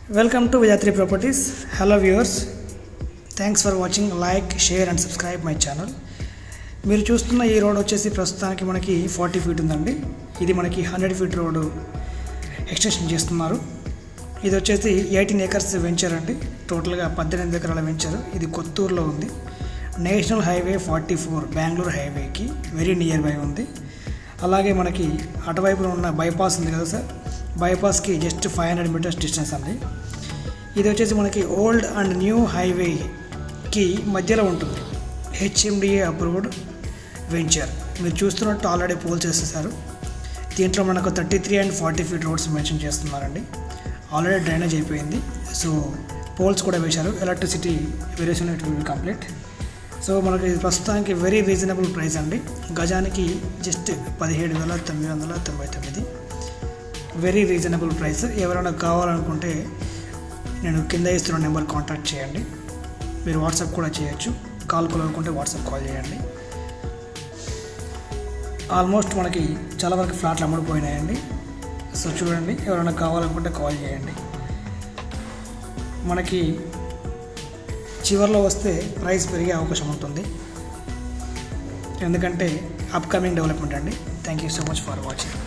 welcome to విజాత్రి properties hello viewers thanks for watching like share and subscribe my channel మీరు చూస్తున్న ఈ road వచ్చేసి ప్రస్తుతానికి మనకి ఫార్టీ ఫీట్ ఉందండి ఇది మనకి హండ్రెడ్ ఫీట్ రోడ్డు ఎక్స్టెన్షన్ చేస్తున్నారు ఇది వచ్చేసి ఎయిటీన్ ఏకర్స్ వెంచర్ అండి టోటల్గా పద్దెనిమిది ఎకరాల వెంచర్ ఇది కొత్తూరులో ఉంది national highway forty four Bengaluru హైవేకి వెరీ నియర్ బై ఉంది అలాగే మనకి అటువైపున ఉన్న బైపాస్ ఉంది కదా సార్ బైపాస్కి just five hundred metres distance అండి ఇది వచ్చేసి మనకి ఓల్డ్ అండ్ న్యూ హైవేకి మధ్యలో ఉంటుంది హెచ్ఎండిఏ అప్రూవ్డ్ వెంచర్ మీరు చూస్తున్నట్టు ఆల్రెడీ పోల్ చేసేసారు దీంట్లో మనకు thirty three and forty feet roads mention చేస్తున్నారండి ఆల్రెడీ డ్రైనేజ్ అయిపోయింది సో పోల్స్ కూడా వేశారు electricity variation it will complete so మనకి ఇది ప్రస్తుతానికి వెరీ రీజనబుల్ ప్రైస్ అండి గజానికి జస్ట్ పదిహేడు వేల తొమ్మిది వందల తొంభై తొమ్మిది వెరీ రీజనబుల్ ప్రైస్ ఎవరైనా కావాలనుకుంటే నేను కింద ఇస్తున్న నెంబర్ కాంటాక్ట్ చేయండి మీరు వాట్సాప్ కూడా చేయొచ్చు కాల్ కొనుక్కుంటే వాట్సాప్ కాల్ చేయండి ఆల్మోస్ట్ మనకి చాలా వరకు ఫ్లాట్లు అమ్ముడుపోయినాయండి సో చూడండి ఎవరైనా కావాలనుకుంటే కాల్ చేయండి మనకి చివరిలో వస్తే ప్రైస్ పెరిగే అవకాశం ఉంటుంది ఎందుకంటే అప్కమింగ్ డెవలప్మెంట్ అండి thank you so much for watching